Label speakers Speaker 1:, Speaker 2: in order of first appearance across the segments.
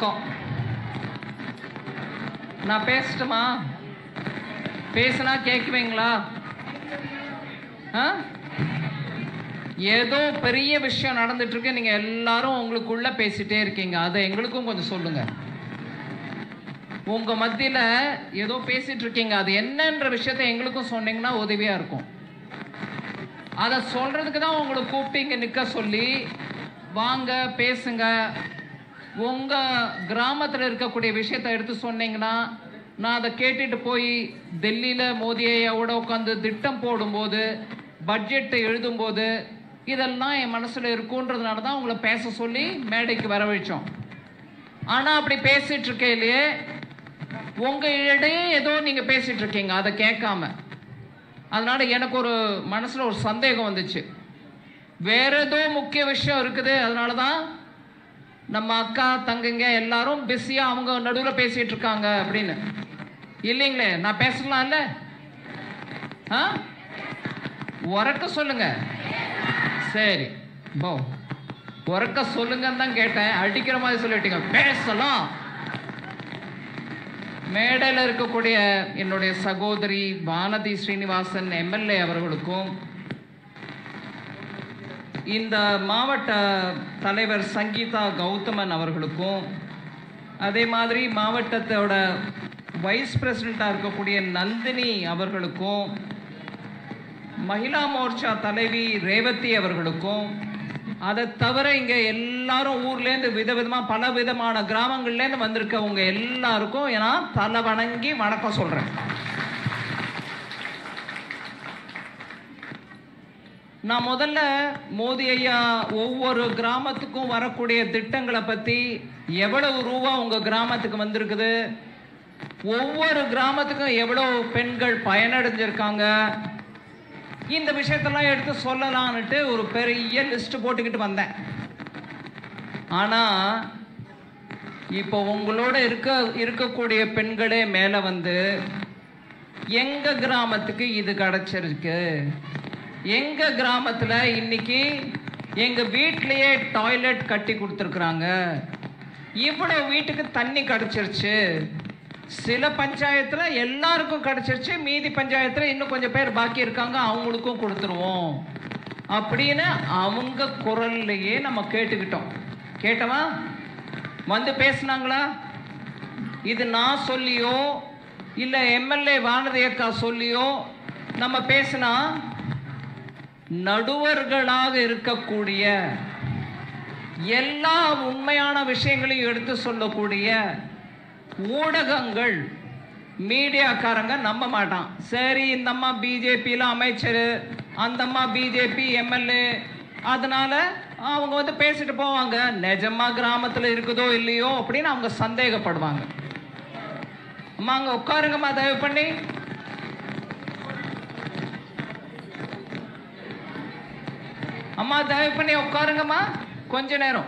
Speaker 1: வணக்கம் நான் பேசட்டுமா பேசுனா கேட்குவீங்களா ஆ ஏதோ பெரிய விஷயம் நடந்துட்டு இருக்கு நீங்க எல்லாரும் உங்களுக்குள்ள பேசிட்டே இருக்கீங்க அதை எங்களுக்கும் கொஞ்சம் சொல்லுங்க உங்க மத்தியில ஏதோ பேசிட்டு இருக்கீங்க அது என்னன்ற விஷயத்தை எங்களுக்கும் சொன்னீங்கன்னா உதவியா இருக்கும் அதை சொல்றதுக்கு தான் உங்களை கூப்பிட்டு இங்க நிக்க சொல்லி வாங்க பேசுங்க உங்க கிராமத்துல இருக்கக்கூடிய விஷயத்தை எடுத்து சொன்னீங்கன்னா நான் அதை கேட்டுட்டு போய் டெல்லியில மோடி ஐயாவோட உட்காந்து திட்டம் போடும்போது பட்ஜெட்டை எழுதும்போது இதெல்லாம் என் மனசுல இருக்குன்றதுனால தான் உங்களை பேச சொல்லி மேடைக்கு வரவழைச்சோம் ஆனா அப்படி பேசிட்டு இருக்கையிலேயே உங்க இடையே ஏதோ நீங்க பேசிட்டு இருக்கீங்க அதை கேட்காம அதனால எனக்கு ஒரு மனசுல ஒரு சந்தேகம் வந்துச்சு வேற ஏதோ முக்கிய விஷயம் இருக்குது அதனால தான் நம்ம அக்கா தங்கைங்க எல்லாரும் பிஸியா அவங்க நடுவில் பேசிட்டு இருக்காங்க அப்படின்னு இல்லைங்களே நான் பேசலாம்ல ஆ உறக்க சொல்லுங்க சரி போ உறக்க சொல்லுங்கன்னு தான் கேட்டேன் அடிக்கிற மாதிரி சொல்லிட்டீங்க பேசலாம் மேடையில் இருக்கக்கூடிய என்னுடைய சகோதரி வானதி ஸ்ரீனிவாசன் எம்எல்ஏ அவர்களுக்கும் இந்த மாவட்ட தலைவர் சங்கீதா கௌதமன் அவர்களுக்கும் அதே மாதிரி மாவட்டத்தோட வைஸ் பிரசிடெண்ட்டாக இருக்கக்கூடிய நந்தினி அவர்களுக்கும் மகிழா மோர்ச்சா தலைவி ரேவதி அவர்களுக்கும் அதை தவிர இங்கே எல்லாரும் ஊர்லேருந்து விதவிதமாக பல விதமான கிராமங்கள்லேருந்து வந்திருக்கவங்க எல்லாருக்கும் நான் தலை வணங்கி வணக்கம் சொல்கிறேன் நான் முதல்ல மோடி ஐயா ஒவ்வொரு கிராமத்துக்கும் வரக்கூடிய திட்டங்களை பற்றி எவ்வளவு ரூபா உங்கள் கிராமத்துக்கு வந்திருக்குது ஒவ்வொரு கிராமத்துக்கும் எவ்வளோ பெண்கள் பயனடைஞ்சிருக்காங்க இந்த விஷயத்தெல்லாம் எடுத்து சொல்லலான்னுட்டு ஒரு பெரிய லிஸ்ட் போட்டுக்கிட்டு வந்தேன் ஆனால் இப்போ உங்களோட இருக்க இருக்கக்கூடிய பெண்களே மேலே வந்து எங்க கிராமத்துக்கு இது கிடைச்சிருக்கு எங்க கிராமத்துல இன்னைக்கு எங்க வீட்லயே டாய்லெட் கட்டி கொடுத்துருக்குறாங்க இவ்வளவு வீட்டுக்கு தண்ணி கிடைச்சிருச்சு சில பஞ்சாயத்துல எல்லாருக்கும் கிடைச்சிருச்சு மீதி பஞ்சாயத்துல இன்னும் கொஞ்சம் பேர் பாக்கி இருக்காங்க அவங்களுக்கும் கொடுத்துருவோம் அப்படின்னு அவங்க குரல்லையே நம்ம கேட்டுக்கிட்டோம் கேட்டவா வந்து பேசுனாங்களா இது நான் சொல்லியோ இல்ல எம்எல்ஏ வானதி அக்கா சொல்லியோ நம்ம பேசினா நடுவர்களாக இருக்கக்கூடிய எல்லா உண்மையான விஷயங்களையும் எடுத்து சொல்லக்கூடிய ஊடகங்கள் மீடியாக்காரங்க நம்ப மாட்டான் சரி இந்த அம்மா பிஜேபியில் அமைச்சர் அந்த அம்மா பிஜேபி எம்எல்ஏ அதனால அவங்க வந்து பேசிட்டு போவாங்க நிஜமா கிராமத்தில் இருக்குதோ இல்லையோ அப்படின்னு அவங்க சந்தேகப்படுவாங்க அம்மா அங்க உட்காருங்கம்மா தயவு பண்ணி அம்மா தயவு பண்ணி உட்காருங்கம்மா கொஞ்ச நேரம்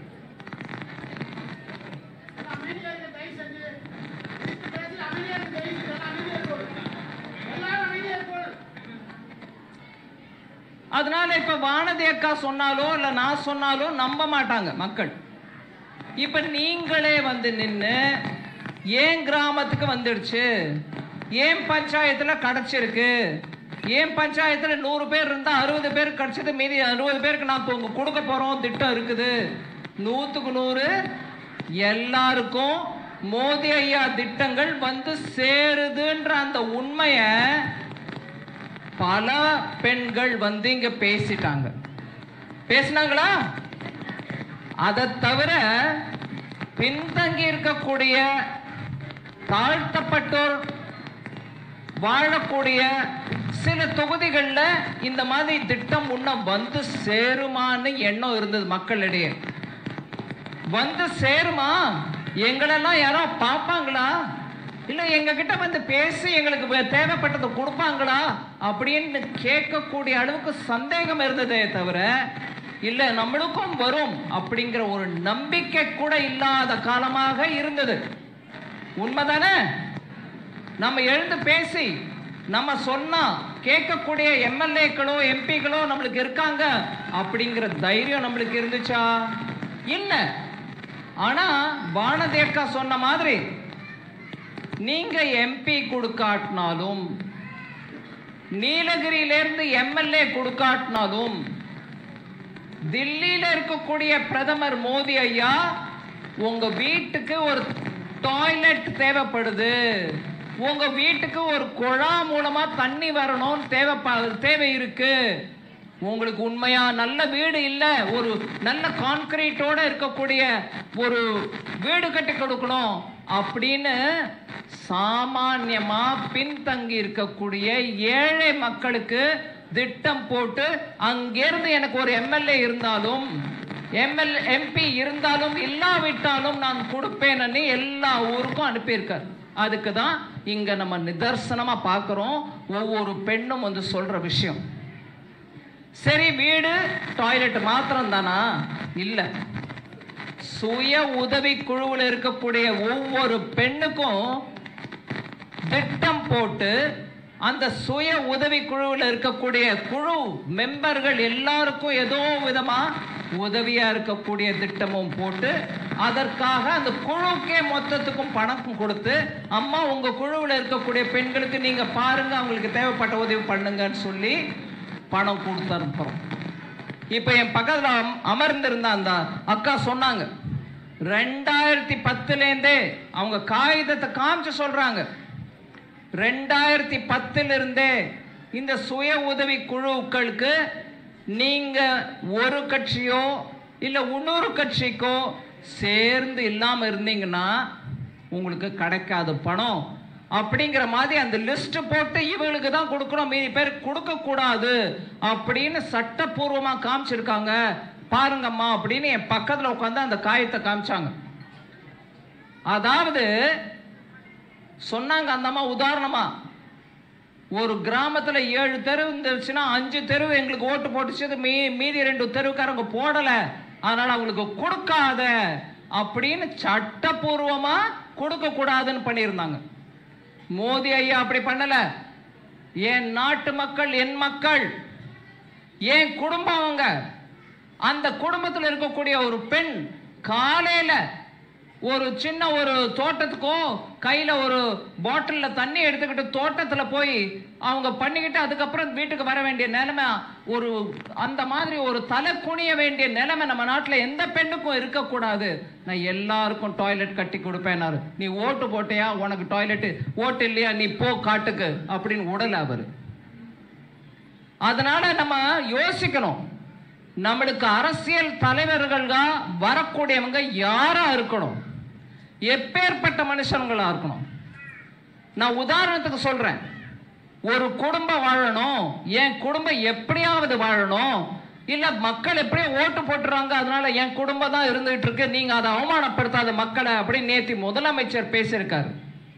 Speaker 1: அதனால இப்ப வானதி அக்கா சொன்னாலோ இல்ல நான் சொன்னாலோ நம்ப மாட்டாங்க மக்கள் இப்ப நீங்களே வந்து நின்னு ஏன் கிராமத்துக்கு வந்துடுச்சு ஏன் பஞ்சாயத்துல கிடைச்சிருக்கு ஏன் பஞ்சாயத்துல நூறு பேர் இருந்தா அறுபது பேர் கிடைச்சது மீதி அறுபது பேருக்கு நான் உங்க கொடுக்க போறோம் திட்டம் இருக்குது நூத்துக்கு நூறு எல்லாருக்கும் மோடி ஐயா திட்டங்கள் வந்து சேருதுன்ற அந்த உண்மையை பல பெண்கள் வந்து இங்க பேசிட்டாங்க பேசினாங்களா அதை தவிர பின்தங்கி இருக்கக்கூடிய தாழ்த்தப்பட்டோர் வாழக்கூடிய சில தொகுதிகளில் இந்த மாதிரி திட்டம் இன்னும் வந்து சேருமான்னு எண்ணம் இருந்தது மக்களிடையே வந்து சேருமா எங்களெல்லாம் யாரோ பார்ப்பாங்களா இல்ல எங்க கிட்ட வந்து பேசி எங்களுக்கு வே- தேவைப்பட்டதை கொடுப்பாங்களா அப்படின்னு கேட்கக்கூடிய அளவுக்கு சந்தேகம் இருந்ததே தவிர இல்ல நம்மளுக்கும் வரும் அப்படிங்கிற ஒரு நம்பிக்கை கூட இல்லாத காலமாக இருந்தது உண்மைதானே நம்ம எழுந்து பேசி நம்ம சொன்னா கேட்கக்கூடிய எம்எல்ஏக்களோ எம்பிக்களோ நம்மளுக்கு இருக்காங்க அப்படிங்கிற தைரியம் நம்மளுக்கு இருந்துச்சா இல்ல ஆனா வானதி அக்கா சொன்ன மாதிரி நீங்க எம்பி கொடுக்காட்டினாலும் நீலகிரியிலிருந்து எம்எல்ஏ கொடுக்காட்டினாலும் தில்லியில இருக்கக்கூடிய பிரதமர் மோடி ஐயா உங்க வீட்டுக்கு ஒரு டாய்லெட் தேவைப்படுது உங்க வீட்டுக்கு ஒரு குழா மூலமா தண்ணி வரணும்னு தேவைப்பா தேவை இருக்கு உங்களுக்கு உண்மையா நல்ல வீடு இல்ல ஒரு நல்ல கான்கிரீட்டோட இருக்கக்கூடிய ஒரு வீடு கட்டி கொடுக்கணும் அப்படின்னு சாமான்யமா பின்தங்கி இருக்கக்கூடிய ஏழை மக்களுக்கு திட்டம் போட்டு அங்கிருந்து எனக்கு ஒரு எம்எல்ஏ இருந்தாலும் எம்எல் எம்பி இருந்தாலும் இல்லாவிட்டாலும் நான் கொடுப்பேன்னு எல்லா ஊருக்கும் அனுப்பியிருக்கார் அதுக்கு தான் இங்க நம்ம நிதர்சனமா பார்க்கிறோம் ஒவ்வொரு பெண்ணும் வந்து சொல்ற விஷயம் சரி வீடு டாய்லெட் மாத்திரம் தானா இல்ல சுய உதவி குழுவில் இருக்கக்கூடிய ஒவ்வொரு பெண்ணுக்கும் திட்டம் போட்டு அந்த சுய உதவி குழுவில் இருக்கக்கூடிய குழு மெம்பர்கள் எல்லாருக்கும் ஏதோ விதமா உதவியா இருக்கக்கூடிய திட்டமும் போட்டு அதற்காக அந்த குழுக்கே மொத்தத்துக்கும் பணம் கொடுத்து அம்மா உங்க குழுவில் இருக்கக்கூடிய பெண்களுக்கு நீங்க பாருங்க அவங்களுக்கு தேவைப்பட்ட உதவி பண்ணுங்கன்னு சொல்லி பணம் கொடுத்து அனுப்புறோம் இப்ப என் பக்கத்துல அம்- அமர்ந்திருந்த அந்த அக்கா சொன்னாங்க ரெண்டாயிரத்தி பத்துலேருந்தே அவங்க காகிதத்தை காமிச்சு சொல்றாங்க ரெண்டாயிரத்தி பத்துல இருந்தே இந்த சுய உதவி குழுக்களுக்கு நீங்க ஒரு கட்சியோ இல்ல இன்னொரு கட்சிக்கோ சேர்ந்து இல்லாம இருந்தீங்கன்னா உங்களுக்கு கிடைக்காத பணம் அப்படிங்கிற மாதிரி அந்த லிஸ்ட் போட்டு இவங்களுக்கு தான் கொடுக்கணும் மீதி பேர் கொடுக்க கூடாது அப்படின்னு சட்டப்பூர்வமா காமிச்சிருக்காங்க பாருங்கம்மா அப்படின்னு என் பக்கத்துல உட்காந்து அந்த காயத்தை காமிச்சாங்க அதாவது சொன்னாங்க அந்த அம்மா உதாரணமா ஒரு கிராமத்துல ஏழு தெரு இருந்துச்சுன்னா அஞ்சு தெரு எங்களுக்கு ஓட்டு போட்டுச்சு மீ மீதி ரெண்டு தெருவுக்காரங்க போடல அதனால அவங்களுக்கு கொடுக்காத அப்படின்னு சட்டபூர்வமா கொடுக்க கூடாதுன்னு பண்ணியிருந்தாங்க மோடி ஐயா அப்படி பண்ணல என் நாட்டு மக்கள் என் மக்கள் என் குடும்பம் அவங்க அந்த குடும்பத்தில் இருக்கக்கூடிய ஒரு பெண் காலையில ஒரு சின்ன ஒரு தோட்டத்துக்கோ கையில ஒரு பாட்டில்ல தண்ணி எடுத்துக்கிட்டு தோட்டத்துல போய் அவங்க பண்ணிக்கிட்டு அதுக்கப்புறம் வீட்டுக்கு வர வேண்டிய நிலைமை ஒரு அந்த மாதிரி ஒரு தலை குனிய வேண்டிய நிலைமை நம்ம நாட்டுல எந்த பெண்ணுக்கும் இருக்கக்கூடாது நான் எல்லாருக்கும் டாய்லெட் கட்டி கொடுப்பேனாரு நீ ஓட்டு போட்டியா உனக்கு டாய்லெட் ஓட்டு இல்லையா நீ போ காட்டுக்கு அப்படின்னு உடல அவரு அதனால நம்ம யோசிக்கணும் நம்மளுக்கு அரசியல் தலைவர்களா வரக்கூடியவங்க யாரா இருக்கணும் எப்பேற்பட்ட மனுஷங்களா இருக்கணும் நான் உதாரணத்துக்கு சொல்றேன் ஒரு குடும்பம் வாழணும் என் குடும்பம் எப்படியாவது வாழணும் இல்ல மக்கள் எப்படியும் ஓட்டு போட்டுறாங்க அதனால என் குடும்பம் தான் இருந்துகிட்டு இருக்கு நீங்க அதை அவமானப்படுத்தாத மக்களை அப்படின்னு நேத்தி முதலமைச்சர் பேசியிருக்காரு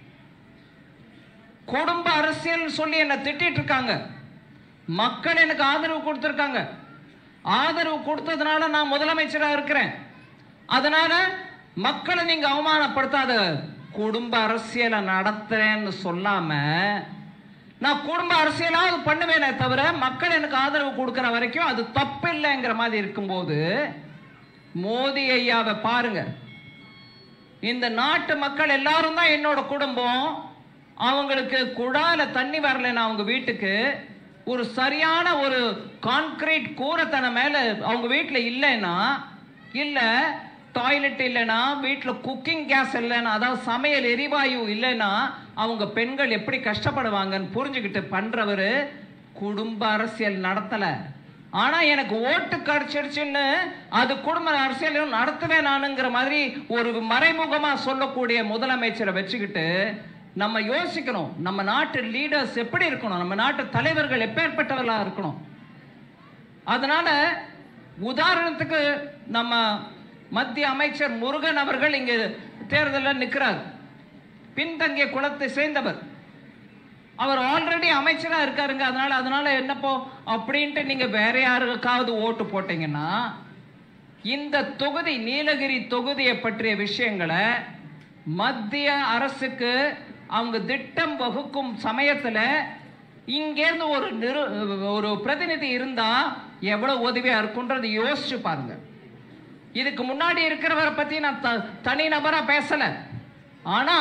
Speaker 1: குடும்ப அரசியல் சொல்லி என்ன திட்டிட்டு இருக்காங்க மக்கள் எனக்கு ஆதரவு கொடுத்திருக்காங்க ஆதரவு கொடுத்ததுனால நான் முதலமைச்சரா இருக்கிறேன் அதனால மக்களை நீங்க அவமானப்படுத்தாத குடும்ப அரசியலை நடத்துறேன்னு சொல்லாம நான் குடும்ப அரசியலாவது பண்ணுவேனே தவிர மக்கள் எனக்கு ஆதரவு கொடுக்கிற வரைக்கும் அது தப்பு இல்லைங்கிற மாதிரி இருக்கும்போது மோடி ஐயாவை பாருங்க இந்த நாட்டு மக்கள் எல்லாரும் தான் என்னோட குடும்பம் அவங்களுக்கு குழால தண்ணி வரலைன்னா அவங்க வீட்டுக்கு ஒரு சரியான ஒரு கான்கிரீட் கூரைத்தனை மேல அவங்க வீட்டில் இல்லைன்னா இல்ல டாய்லெட் இல்லைன்னா வீட்டில் குக்கிங் கேஸ் இல்லைன்னா அதாவது சமையல் எரிவாயு இல்லைன்னா அவங்க பெண்கள் எப்படி கஷ்டப்படுவாங்கன்னு புரிஞ்சுக்கிட்டு பண்றவரு குடும்ப அரசியல் நடத்தல ஆனா எனக்கு ஓட்டு கிடைச்சிருச்சுன்னு அது குடும்ப அரசியலும் நடத்துவேன் நானுங்கிற மாதிரி ஒரு மறைமுகமா சொல்லக்கூடிய முதலமைச்சரை வச்சுக்கிட்டு நம்ம யோசிக்கணும் நம்ம நாட்டு லீடர்ஸ் எப்படி இருக்கணும் நம்ம நாட்டு தலைவர்கள் எப்பேற்பட்டவர்களா இருக்கணும் அதனால உதாரணத்துக்கு நம்ம மத்திய அமைச்சர் முருகன் அவர்கள் இங்க தேர்தலில் நிற்கிறார் பின்தங்கிய குலத்தை சேர்ந்தவர் அவர் ஆல்ரெடி அமைச்சரா இருக்காருங்க அதனால அதனால என்னப்போ அப்படின்ட்டு நீங்க வேற யாருக்காவது ஓட்டு போட்டீங்கன்னா இந்த தொகுதி நீலகிரி தொகுதியை பற்றிய விஷயங்களை மத்திய அரசுக்கு அவங்க திட்டம் வகுக்கும் சமயத்துல இங்கேருந்து ஒரு நிரு ஒரு பிரதிநிதி இருந்தா எவ்வளவு உதவியா இருக்குன்றது யோசிச்சு பாருங்க இதுக்கு முன்னாடி இருக்கிறவரை பத்தி நான் த- தனி நபரா பேசல ஆனா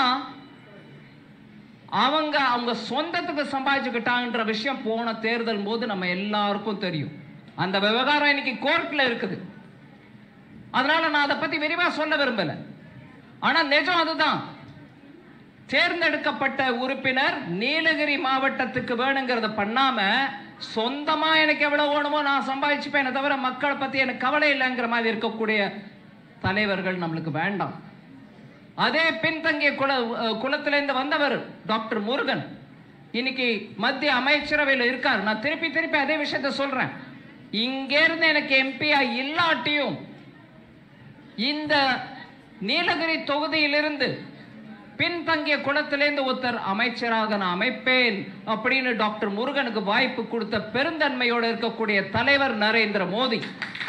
Speaker 1: அவங்க அவங்க சொந்தத்துக்கு சம்பாதிச்சுக்கிட்டாங்கன்ற விஷயம் போன தேர்தல் போது நம்ம எல்லாருக்கும் தெரியும் அந்த விவகாரம் இன்னைக்கு கோர்ட்ல இருக்குது அதனால நான் அதை பத்தி விரிவா சொல்ல விரும்பல ஆனா நிஜம் அதுதான் தேர்ந்தெடுக்கப்பட்ட உறுப்பினர் நீலகிரி மாவட்டத்துக்கு வேணுங்கிறத பண்ணாம சொந்தமா எனக்கு எவ்வளவு வேணுமோ நான் சம்பாதிச்சுப்பேனே தவிர மக்களை பத்தி எனக்கு கவலை இல்லைங்கிற மாதிரி இருக்கக்கூடிய தலைவர்கள் நம்மளுக்கு வேண்டாம் அதே பின்தங்கிய குல அஹ் குலத்திலிருந்து வந்தவர் டாக்டர் முருகன் இன்னைக்கு மத்திய அமைச்சரவையில் இருக்கார் நான் திருப்பி திருப்பி அதே விஷயத்த சொல்றேன் இங்கே இருந்து எனக்கு எம்பியா இல்லாட்டியும் இந்த நீலகிரி தொகுதியிலிருந்து பின்தங்கிய குளத்திலேருந்து ஒருத்தர் அமைச்சராக நான் அமைப்பேன் அப்படின்னு டாக்டர் முருகனுக்கு வாய்ப்பு கொடுத்த பெருந்தன்மையோடு இருக்கக்கூடிய தலைவர் நரேந்திர மோடி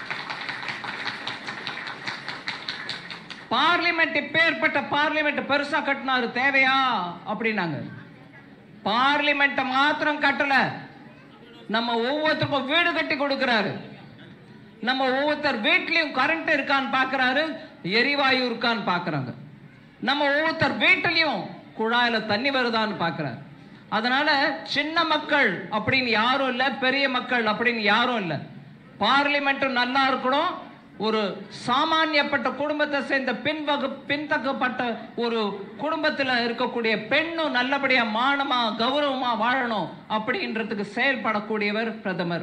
Speaker 1: பார்லிமெண்ட் இப்பேற்பட்ட பார்லிமெண்ட் பெருசா கட்டினாரு தேவையா அப்படின்னாங்க பார்லிமெண்ட் மாத்திரம் கட்டல நம்ம ஒவ்வொருத்தருக்கும் வீடு கட்டி கொடுக்கிறாரு நம்ம ஒவ்வொருத்தர் வீட்லயும் கரண்ட் இருக்கான்னு பார்க்கறாரு எரிவாயு இருக்கான்னு பார்க்கறாங்க நம்ம ஒவ்வொருத்தர் வீட்டிலையும் குழாயில தண்ணி வருதான்னு பார்க்கறாரு அதனால சின்ன மக்கள் அப்படின்னு யாரும் இல்லை பெரிய மக்கள் அப்படின்னு யாரும் இல்லை பார்லிமெண்ட்டும் நல்லா இருக்கணும் ஒரு சாமானியப்பட்ட குடும்பத்தை சேர்ந்த பின்வகு பின்தக்கப்பட்ட ஒரு குடும்பத்தில் இருக்கக்கூடிய பெண்ணும் நல்லபடியா மானமா கௌரவமா வாழணும் அப்படின்றதுக்கு செயல்படக்கூடியவர் பிரதமர்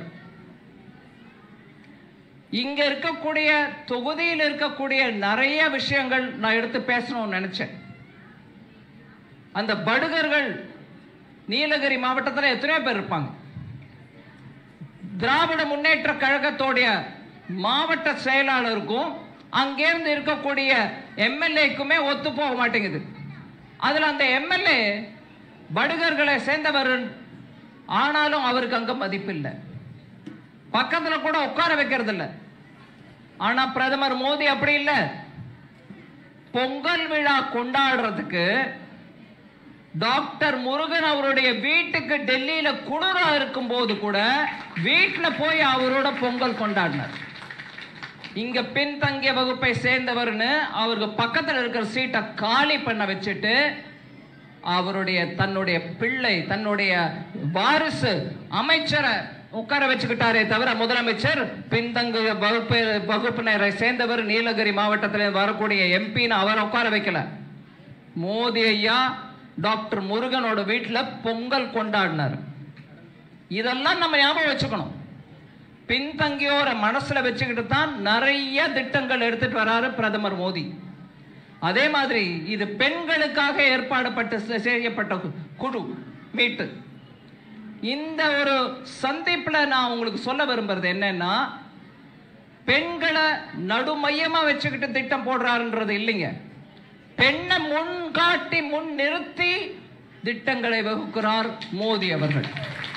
Speaker 1: இங்க இருக்கக்கூடிய தொகுதியில் இருக்கக்கூடிய நிறைய விஷயங்கள் நான் எடுத்து பேசணும்னு நினைச்சேன் அந்த படுகர்கள் நீலகிரி மாவட்டத்தில் எத்தனையோ பேர் இருப்பாங்க திராவிட முன்னேற்ற கழகத்தோடைய மாவட்ட செயலாளருக்கும் அங்கேருந்து இருக்கக்கூடிய எம்எல்ஏக்குமே ஒத்து போக மாட்டேங்குது அதுல அந்த எம்எல்ஏ படுகர்களை சேர்ந்தவர் ஆனாலும் அவருக்கு அங்க மதிப்பில்லை பக்கத்துல கூட உட்கார வைக்கிறது இல்ல ஆனா பிரதமர் மோடி அப்படி இல்ல பொங்கல் விழா கொண்டாடுறதுக்கு டாக்டர் முருகன் அவருடைய வீட்டுக்கு டெல்லியில குளிரா இருக்கும் போது கூட வீட்டுல போய் அவரோட பொங்கல் கொண்டாடினார் இங்க பின்தங்கிய வகுப்பை சேர்ந்தவர்னு அவருக்கு பக்கத்துல இருக்கிற சீட்டை காலி பண்ண வச்சுட்டு அவருடைய தன்னுடைய பிள்ளை தன்னுடைய வாரிசு அமைச்சரை உட்கார வச்சுக்கிட்டாரே தவிர முதலமைச்சர் பின்தங்கிய வகுப்பு வகுப்பினரை சேர்ந்தவர் நீலகிரி மாவட்டத்தில் வரக்கூடிய எம்பின்னு அவர் உட்கார வைக்கல மோடி ஐயா டாக்டர் முருகனோட வீட்டில் பொங்கல் கொண்டாடினார் இதெல்லாம் நம்ம ஞாபகம் வச்சுக்கணும் பின்தங்கியோரை மனசுல வச்சுக்கிட்டு தான் நிறைய திட்டங்கள் எடுத்துட்டு வராரு பிரதமர் மோடி அதே மாதிரி இது பெண்களுக்காக ஏற்பாடுபட்டு செ- செய்யப்பட்ட கு- குழு மீட்டு இந்த ஒரு சந்திப்புல நான் உங்களுக்கு சொல்ல விரும்புறது என்னன்னா பெண்களை நடுமையமா வச்சுக்கிட்டு திட்டம் போடுறாருன்றது இல்லைங்க பெண்ணை முன் காட்டி முன் நிறுத்தி திட்டங்களை வகுக்கிறார் மோடி அவர்கள்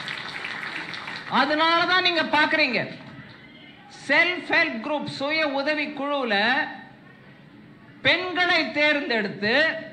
Speaker 1: அதனால தான் நீங்க பாக்குறீங்க செல்ஃப் ஹெல்ப் குரூப் சுய உதவி குழுவுல பெண்களை தேர்ந்தெடுத்து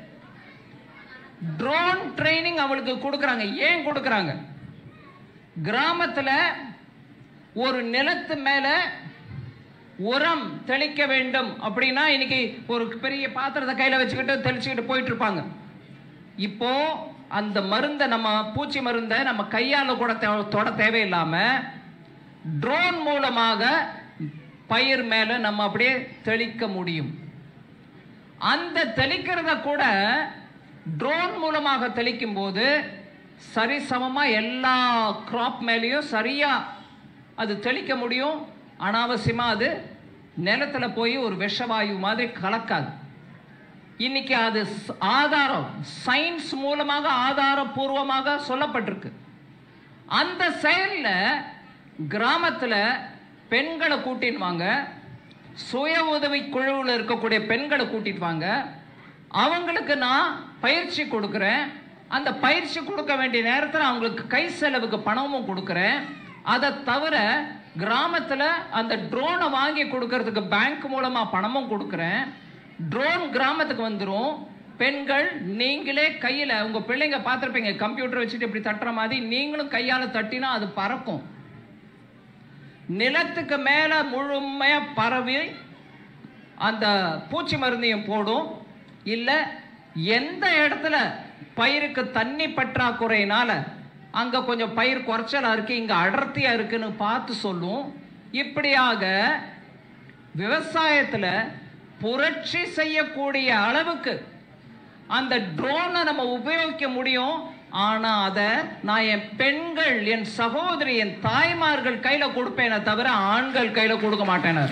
Speaker 1: ட்ரோன் ட்ரைனிங் அவளுக்கு கொடுக்கறாங்க ஏன் கொடுக்கறாங்க கிராமத்துல ஒரு நிலத்து மேல உரம் தெளிக்க வேண்டும் அப்படின்னா இன்னைக்கு ஒரு பெரிய பாத்திரத்தை கையில வச்சுக்கிட்டு தெளிச்சுக்கிட்டு போயிட்டு இருப்பாங்க இப்போ அந்த மருந்தை நம்ம பூச்சி மருந்தை நம்ம கையால கூட தே- தொட தேவையில்லாம ட்ரோன் மூலமாக பயிர் மேல நம்ம அப்படியே தெளிக்க முடியும் அந்த தெளிக்கிறத கூட ட்ரோன் மூலமாக தெளிக்கும் போது சரிசமமா எல்லா கிராப் மேலேயும் சரியா அது தெளிக்க முடியும் அனாவசியமா அது நிலத்துல போய் ஒரு விஷவாயு மாதிரி கலக்காது இன்னைக்கு அது ஸ்- ஆதாரம் சயின்ஸ் மூலமாக ஆதாரபூர்வமாக சொல்லப்பட்டிருக்கு அந்த செயல்ல கிராமத்துல பெண்களை கூட்டின்னு வாங்க சுய உதவி குழுவில் இருக்கக்கூடிய பெண்களை கூட்டிட்டு வாங்க அவங்களுக்கு நான் பயிற்சி கொடுக்குறேன் அந்த பயிற்சி கொடுக்க வேண்டிய நேரத்தில் அவங்களுக்கு கை செலவுக்கு பணமும் கொடுக்குறேன் அதை தவிர கிராமத்துல அந்த ட்ரோனை வாங்கி கொடுக்கறதுக்கு பேங்க் மூலமா பணமும் கொடுக்குறேன் ட்ரோன் கிராமத்துக்கு வந்துரும் பெண்கள் நீங்களே கையில உங்க பிள்ளைங்க பார்த்திருப்பீங்க கம்ப்யூட்டர் வச்சுட்டு இப்படி தட்டுற மாதிரி நீங்களும் கையால தட்டினா அது பறக்கும் நிலத்துக்கு மேல முழுமையா பரவி அந்த பூச்சி மருந்தையும் போடும் இல்லை எந்த இடத்துல பயிருக்கு தண்ணி பற்றாக்குறையினால அங்கே கொஞ்சம் பயிர் குறைச்சலா இருக்கு இங்கே அடர்த்தியா இருக்குன்னு பார்த்து சொல்லும் இப்படியாக விவசாயத்தில் புரட்சி செய்யக்கூடிய அளவுக்கு அந்த ட்ரோனை நம்ம உபயோகிக்க முடியும் ஆனா அதை நான் என் பெண்கள் என் சகோதரி என் தாய்மார்கள் கையில கொடுப்பேனே தவிர ஆண்கள் கையில கொடுக்க மாட்டேனார்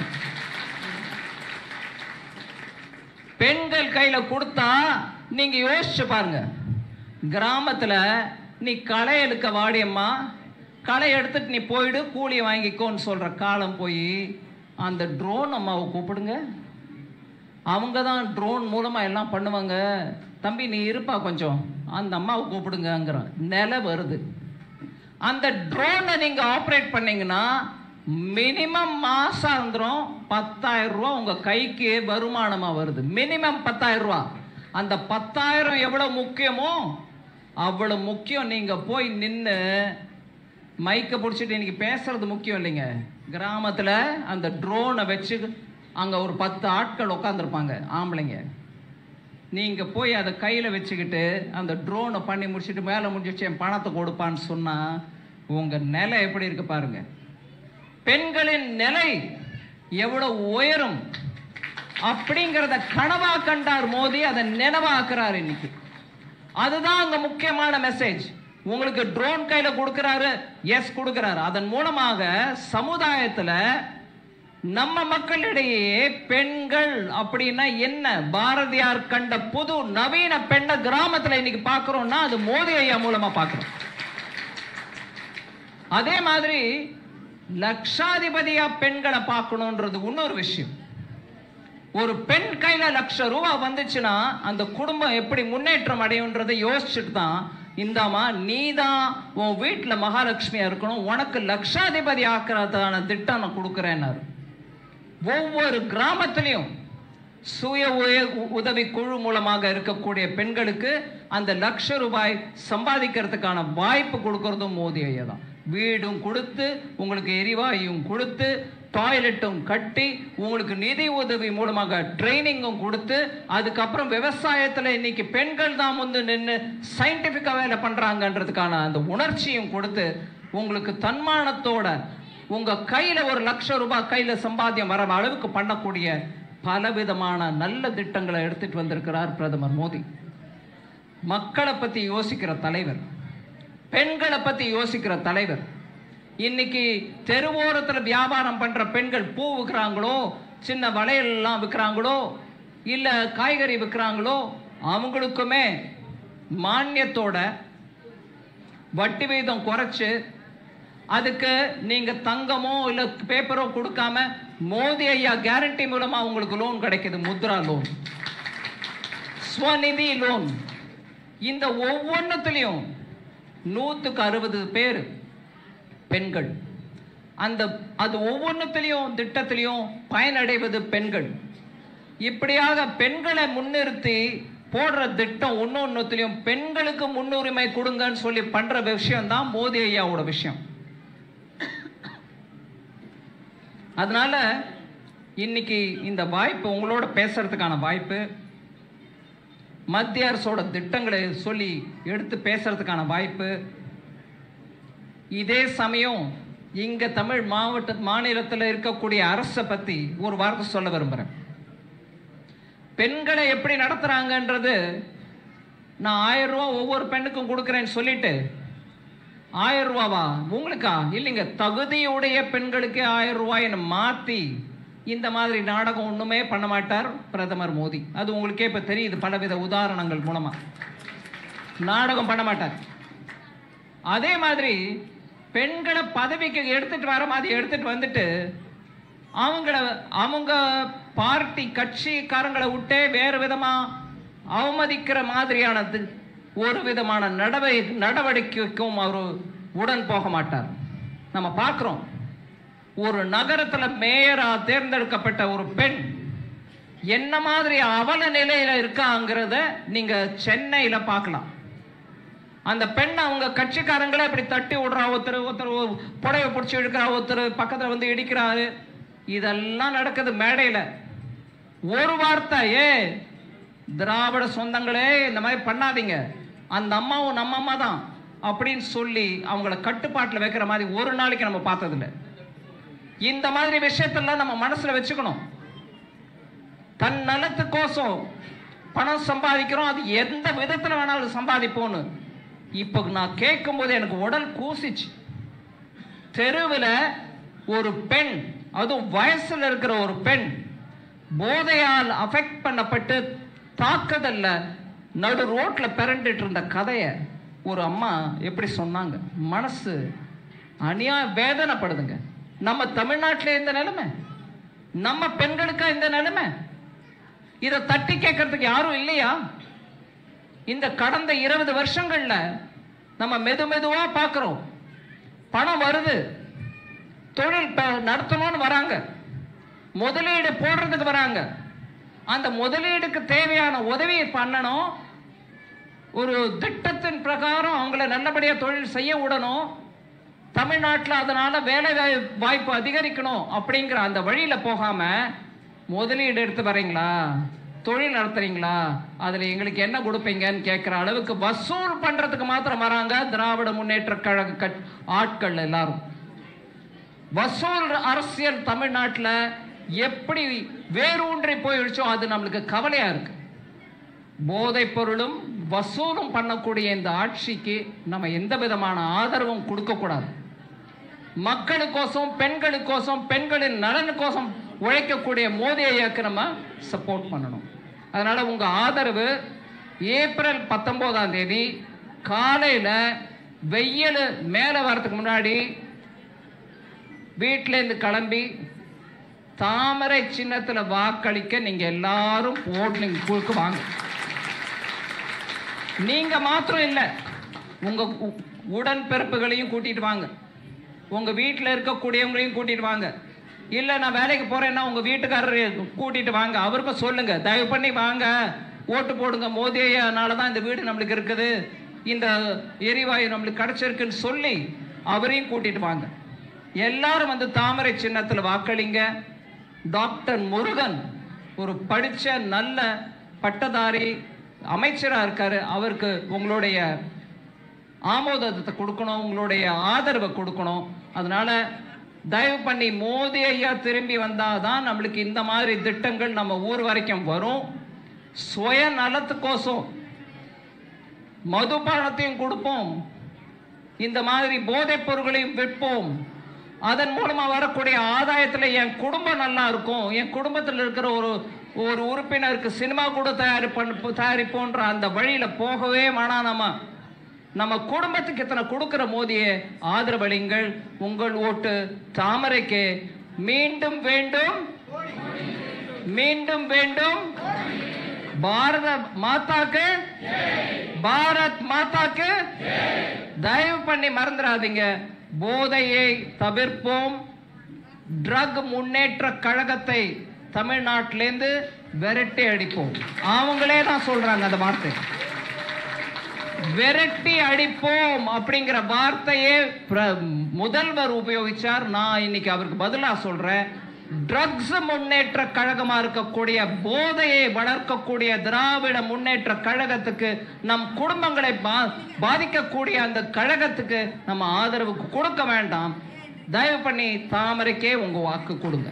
Speaker 1: பெண்கள் கையில கொடுத்தா நீங்க யோசிச்சு பாருங்க கிராமத்துல நீ களை எடுக்க வாடியம்மா களை எடுத்துட்டு நீ போயிடு கூலி வாங்கிக்கோன்னு சொல்ற காலம் போய் அந்த ட்ரோன் அம்மாவை கூப்பிடுங்க அவங்க தான் ட்ரோன் மூலமாக எல்லாம் பண்ணுவாங்க தம்பி நீ இருப்பா கொஞ்சம் அந்த அம்மாவை கூப்பிடுங்கங்கிறான் நிலை வருது அந்த ட்ரோனை நீங்கள் ஆப்ரேட் பண்ணீங்கன்னா மினிமம் மாசாந்திரம் பத்தாயிரம் ரூபா உங்கள் கைக்கு வருமானமாக வருது மினிமம் பத்தாயிரம் ரூபா அந்த பத்தாயிரம் எவ்வளோ முக்கியமோ அவ்வளோ முக்கியம் நீங்கள் போய் நின்று மைக்கை பிடிச்சிட்டு இன்னைக்கு பேசுறது முக்கியம் இல்லைங்க கிராமத்தில் அந்த ட்ரோனை வச்சு அங்கே ஒரு பத்து ஆட்கள் உட்காந்துருப்பாங்க ஆம்பளைங்க நீங்கள் போய் அதை கையில் வச்சுக்கிட்டு அந்த ட்ரோனை பண்ணி முடிச்சுட்டு மேலே முடிஞ்சிச்சு என் பணத்தை கொடுப்பான்னு சொன்னால் உங்கள் நிலை எப்படி இருக்கு பாருங்க பெண்களின் நிலை எவ்வளவு உயரும் அப்படிங்கிறத கனவா கண்டார் மோடி அதை நினைவாக்குறாரு இன்னைக்கு அதுதான் அங்க முக்கியமான மெசேஜ் உங்களுக்கு ட்ரோன் கையில கொடுக்கறாரு எஸ் கொடுக்கறாரு அதன் மூலமாக சமுதாயத்துல நம்ம மக்களிடையே பெண்கள் அப்படின்னா என்ன பாரதியார் கண்ட புது நவீன பெண்ணை கிராமத்துல இன்னைக்கு பார்க்கிறோம்னா அது மோதி ஐயா மூலமா பார்க்கிறோம் அதே மாதிரி லட்சாதிபதியா பெண்களை பார்க்கணுன்றது இன்னொரு விஷயம் ஒரு பெண் கையில லட்சம் ரூபாய் வந்துச்சுன்னா அந்த குடும்பம் எப்படி முன்னேற்றம் அடையுன்றதை யோசிச்சுட்டு தான் இந்தாமா நீ தான் உன் வீட்டில் மகாலட்சுமியா இருக்கணும் உனக்கு லட்சாதிபதி ஆக்கிறதுக்கான திட்டம் நான் கொடுக்குறேன்னாரு ஒவ்வொரு கிராமத்திலையும் சுய உய- உதவி குழு மூலமாக இருக்கக்கூடிய பெண்களுக்கு அந்த லட்ச ரூபாய் சம்பாதிக்கிறதுக்கான வாய்ப்பு கொடுக்கறதும் மோதி ஐயா தான் வீடும் கொடுத்து உங்களுக்கு எரிவாயும் கொடுத்து டாய்லெட்டும் கட்டி உங்களுக்கு நிதி உதவி மூலமாக ட்ரைனிங்கும் கொடுத்து அதுக்கப்புறம் விவசாயத்துல இன்னைக்கு பெண்கள் தான் வந்து நின்று சயின்டிஃபிக்காக வேலை பண்றாங்கன்றதுக்கான அந்த உணர்ச்சியும் கொடுத்து உங்களுக்கு தன்மானத்தோட உங்க கையில ஒரு லட்சம் ரூபாய் கையில சம்பாத்தியம் வர அளவுக்கு பண்ணக்கூடிய பலவிதமான நல்ல திட்டங்களை எடுத்துட்டு வந்திருக்கிறார் பிரதமர் மோடி மக்களை பத்தி யோசிக்கிற தலைவர் பெண்களை பத்தி யோசிக்கிற தலைவர் இன்னைக்கு தெருவோரத்துல வியாபாரம் பண்ற பெண்கள் பூ விற்கிறாங்களோ சின்ன வளையல் எல்லாம் விற்கிறாங்களோ இல்ல காய்கறி விற்கிறாங்களோ அவங்களுக்குமே மானியத்தோட வட்டி வீதம் குறைச்சு அதுக்கு நீங்க தங்கமோ இல்ல பேப்பரோ கொடுக்காம மோதி ஐயா கேரண்டி மூலமா உங்களுக்கு லோன் கிடைக்குது முத்ரா லோன் ஸ்வநிதி லோன் இந்த ஒவ்வொன்றுத்துலையும் நூற்றுக்கு அறுபது பேர் பெண்கள் அந்த அது ஒவ்வொன்றுத்துலையும் திட்டத்திலையும் பயனடைவது பெண்கள் இப்படியாக பெண்களை முன்னிறுத்தி போடுற திட்டம் ஒன்னொன்னுத்திலையும் பெண்களுக்கு முன்னுரிமை கொடுங்கன்னு சொல்லி பண்ற விஷயம் தான் மோதி ஐயாவோட விஷயம் அதனால இன்னைக்கு இந்த வாய்ப்பு உங்களோட பேசுறதுக்கான வாய்ப்பு மத்திய அரசோட திட்டங்களை சொல்லி எடுத்து பேசுறதுக்கான வாய்ப்பு இதே சமயம் இங்க தமிழ் மாவட்ட மாநிலத்தில் இருக்கக்கூடிய அரசை பத்தி ஒரு வார்த்தை சொல்ல விரும்புறேன் பெண்களை எப்படி நடத்துறாங்கன்றது நான் ஆயிரம் ரூபா ஒவ்வொரு பெண்ணுக்கும் கொடுக்குறேன்னு சொல்லிட்டு ஆயிரம் ரூபாவா உங்களுக்கா இல்லைங்க தகுதியுடைய பெண்களுக்கே ஆயிரம் ரூபாய்னு மாத்தி இந்த மாதிரி நாடகம் ஒண்ணுமே பண்ண மாட்டார் பிரதமர் மோடி அது உங்களுக்கே இப்ப தெரியுது பலவித உதாரணங்கள் மூலமா நாடகம் பண்ண மாட்டார் அதே மாதிரி பெண்களை பதவிக்கு எடுத்துட்டு வர மாதிரி எடுத்துட்டு வந்துட்டு அவங்கள அவங்க பார்ட்டி கட்சிக்காரங்களை விட்டே வேறு விதமா அவமதிக்கிற மாதிரியானது ஒரு விதமான நடவடி நடவடிக்கைக்கும் அவர் உடன் போக மாட்டார் நம்ம பார்க்குறோம் ஒரு நகரத்துல மேயரா தேர்ந்தெடுக்கப்பட்ட ஒரு பெண் என்ன மாதிரி அவல நிலையில இருக்காங்கிறத நீங்க சென்னையில பார்க்கலாம் அந்த பெண் அவங்க கட்சிக்காரங்களே இப்படி தட்டி விடுறா ஒருத்தர் ஒருத்தர் புடவை பிடிச்சி இழுக்கிறா ஒருத்தர் பக்கத்துல வந்து இடிக்கிறாரு இதெல்லாம் நடக்குது மேடையில ஒரு வார்த்தை ஏ திராவிட சொந்தங்களே இந்த மாதிரி பண்ணாதீங்க அந்த அம்மாவும் நம்ம அம்மா தான் அப்படின்னு சொல்லி அவங்கள கட்டுப்பாட்டில் வைக்கிற மாதிரி ஒரு நாளைக்கு நம்ம பார்த்ததில்ல இந்த மாதிரி விஷயத்தெல்லாம் நம்ம மனசுல வச்சுக்கணும் தன் நலத்துக்கோசம் பணம் சம்பாதிக்கிறோம் அது எந்த விதத்துல வேணாலும் சம்பாதிப்போன்னு இப்போ நான் கேட்கும்போது எனக்கு உடல் கூசிச்சு தெருவில் ஒரு பெண் அதுவும் வயசுல இருக்கிற ஒரு பெண் போதையால் அஃபெக்ட் பண்ணப்பட்டு தாக்குதல்ல நடு ரோட்ல பிறண்டுட்டு இருந்த கதையை ஒரு அம்மா எப்படி சொன்னாங்க மனசு அநியா வேதனைப்படுதுங்க நம்ம தமிழ்நாட்டில் இந்த நிலைமை நம்ம பெண்களுக்கா இந்த நிலைமை இதை தட்டி கேட்கறதுக்கு யாரும் இல்லையா இந்த கடந்த இருபது வருஷங்கள்ல நம்ம மெது மெதுவா பார்க்கிறோம் பணம் வருது தொழில் ப- நடத்தணும்னு வராங்க முதலீடு போடுறதுக்கு வராங்க அந்த முதலீடுக்கு தேவையான உதவியை பண்ணணும் ஒரு திட்டத்தின் பிரகாரம் அவங்கள நல்லபடியாக தொழில் செய்ய விடணும் தமிழ்நாட்டில் அதனால வேலை வாய்- வாய்ப்பு அதிகரிக்கணும் அப்படிங்கிற அந்த வழியில போகாம முதலீடு எடுத்து வரீங்களா தொழில் நடத்துறீங்களா அதுல எங்களுக்கு என்ன கொடுப்பீங்கன்னு கேட்குற அளவுக்கு வசூல் பண்றதுக்கு மாத்திரம் வராங்க திராவிட முன்னேற்ற கழக கட்- ஆட்கள் எல்லாரும் வசூல் அரசியல் தமிழ்நாட்டில் எப்படி வேரூன்றி போயிடுச்சோ அது நம்மளுக்கு கவலையா இருக்கு போதைப் பொருளும் வசூலும் பண்ணக்கூடிய இந்த ஆட்சிக்கு நம்ம எந்த விதமான ஆதரவும் கொடுக்கக்கூடாது மக்களுக்கோசம் பெண்களுக்கோசம் பெண்களின் நலனுக்கோசம் உழைக்கக்கூடிய மோடி ஐயாக்கு நம்ம சப்போர்ட் பண்ணணும் அதனால உங்க ஆதரவு ஏப்ரல் பத்தொன்பதாம் தேதி காலையில வெயில் மேலே வரதுக்கு முன்னாடி வீட்டிலேருந்து கிளம்பி தாமரை சின்னத்துல வாக்களிக்க நீங்க எல்லாரும் போட்டு வாங்க நீங்க மாத்திரம் இல்ல உங்க உ- உடன்பிறப்புகளையும் கூட்டிட்டு வாங்க உங்க வீட்டில் இருக்கக்கூடியவங்களையும் கூட்டிட்டு வாங்க இல்ல நான் வேலைக்கு போறேன்னா உங்க வீட்டுக்காரர் கூட்டிட்டு வாங்க அவருக்கும் சொல்லுங்க தயவு பண்ணி வாங்க ஓட்டு போடுங்க மோதியனால தான் இந்த வீடு நம்மளுக்கு இருக்குது இந்த எரிவாயு நம்மளுக்கு கிடைச்சிருக்குன்னு சொல்லி அவரையும் கூட்டிட்டு வாங்க எல்லாரும் வந்து தாமரை சின்னத்துல வாக்களிங்க டாக்டர் முருகன் ஒரு படிச்ச நல்ல பட்டதாரி அமைச்சரா இருக்காரு அவருக்கு உங்களுடைய ஆமோதத்தை கொடுக்கணும் உங்களுடைய ஆதரவை கொடுக்கணும் அதனால தயவு பண்ணி மோடி ஐயா திரும்பி வந்தாதான் நம்மளுக்கு இந்த மாதிரி திட்டங்கள் நம்ம ஊர் வரைக்கும் வரும் சுய நலத்துக்கோசம் மதுபானத்தையும் கொடுப்போம் இந்த மாதிரி போதைப் பொருட்களையும் விற்போம் அதன் மூலமா வரக்கூடிய ஆதாயத்துல என் குடும்பம் நல்லா இருக்கும் என் குடும்பத்தில் இருக்கிற ஒரு ஒரு உறுப்பினருக்கு சினிமா கூட தயாரி பண்ண தயாரிப்போன்ற அந்த வழியில போகவே வேணாம் நம்ம நம்ம குடும்பத்துக்கு இத்தனை கொடுக்கிற மோதியே ஆதரவளிங்கள் உங்கள் ஓட்டு தாமரைக்கு மீண்டும் வேண்டும் மீண்டும் வேண்டும் பாரத மாதாக்கு பாரத் மாதாக்கு தயவு பண்ணி மறந்துடாதீங்க போதையை தவிர்ப்போம் ட்ரக் முன்னேற்ற கழகத்தை தமிழ்நாட்டிலேருந்து விரட்டி அடிப்போம் அவங்களே தான் சொல்றாங்க அந்த வார்த்தை விரட்டி அடிப்போம் அப்படிங்கிற வார்த்தையே பிர- முதல்வர் உபயோகிச்சார் நான் இன்னைக்கு அவருக்கு பதிலா சொல்றேன் ட்ரக்ஸ் முன்னேற்ற கழகமா இருக்கக்கூடிய போதையை வளர்க்கக்கூடிய திராவிட முன்னேற்ற கழகத்துக்கு நம் குடும்பங்களை பா- பாதிக்கக்கூடிய அந்த கழகத்துக்கு நம்ம ஆதரவு கொடுக்க வேண்டாம் தயவு பண்ணி தாமரைக்கே உங்க வாக்கு கொடுங்க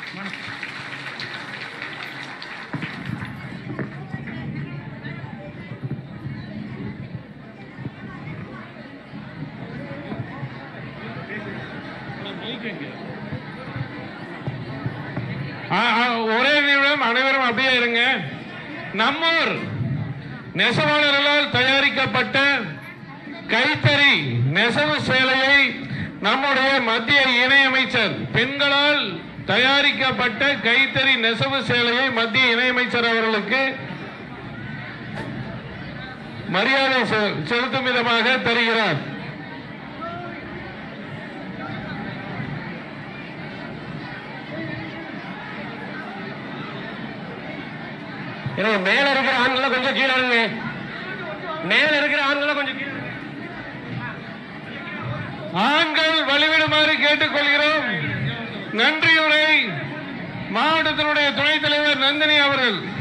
Speaker 2: ஆ, ஆ, ஒரே நிமிடம் அனைவரும் அப்படியே இருங்க நம்மூர் நெசவாளர்களால் தயாரிக்கப்பட்ட கைத்தறி நெசவு சேலையை நம்முடைய மத்திய இணையமைச்சர் பெண்களால் தயாரிக்கப்பட்ட கைத்தறி நெசவு சேலையை மத்திய இணையமைச்சர் அவர்களுக்கு மரியாதை செ- செலுத்தும் விதமாக தருகிறார்
Speaker 3: எனக்கு மேல இருக்கிற ஆண்களை கொஞ்சம் கீழே இருங்க மேல இருக்கிற ஆண்களை கொஞ்சம் கீழே இறங்குங்க.
Speaker 2: ஆண்கள் வழிவிடுமாறு கேட்டுக்கொள்கிறோம் நன்றியுரை மாவட்டத்தினுடைய துணைத் தலைவர் நந்தினி அவர்கள்